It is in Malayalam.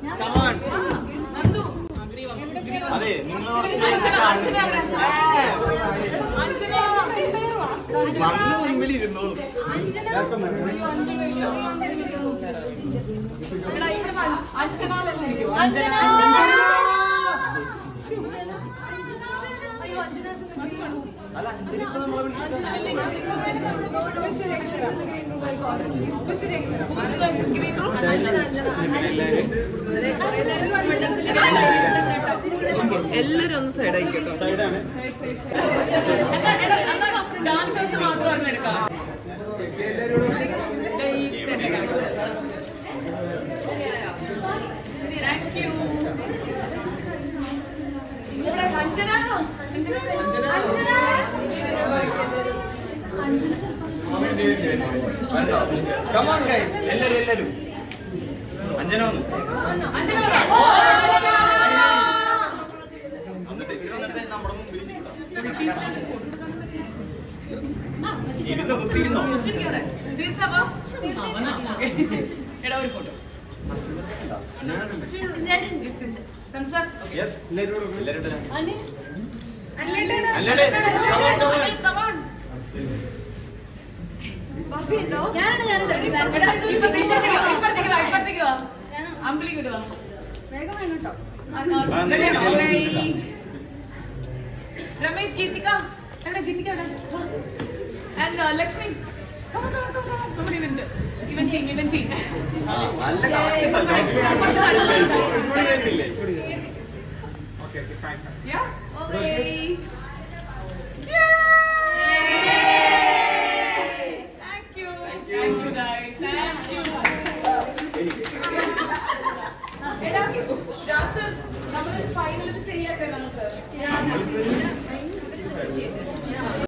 നന്ദു അതെ നിങ്ങൾ അഞ്ജന അഞ്ജന അഞ്ജന വന്ന് മുമ്പിൽ ഇരുന്നോളൂ എടാ ഇവിടെ അഞ്ജനാലല്ലേ ഇരിക്കൂ അഞ്ജന. അല്ല അഞ്ചിന് ഇപ്പൊ നമ്മളെ വിളിച്ചിട്ട് എല്ലാരും ഒന്ന് സൈഡ് ആയിക്കോട്ടോ സൈഡാണ് ഡാൻസേഴ്സ് മാത്രം എടുക്കാം thank you Anjana come on guys എല്ലാരും എല്ലാരും അഞ്ജന വന്നു അഞ്ജന എന്നിട്ട് ഇവര് വന്നിട്ട് നമ്മുടെ മുമ്പിൽ ഇരുന്ന് കുത്തിയിരുന്നോ എടാ ഒരു ഫോട്ടോ സംസാർ യെസ് എല്ലാരും എല്ലാരും ഇട്ട്. അനിൽ അല്ലടെ ഞാനാണ് ഞാനാണ് ഇപ്പഴത്തേക്ക് വാ ഇപ്പഴത്തേക്ക് വാ അമ്പിളി കിട്ടുക വേഗം വേണം കേട്ടോ രമേശ് ഗീതിക എവിടെ ഗീതിക എവിടെ and Lakshmi come on, come on, come on, come on, event. Event team, event team. ആ, നല്ല correct സ്ഥലം. ഇവിടെ വരുന്നില്ലേ? Yeah? Okay. Yay! Thank you. Thank you, guys. Thank you. എടാ, dancers, നമ്മള് final ഇത് ചെയ്യട്ടെ നമുക്ക്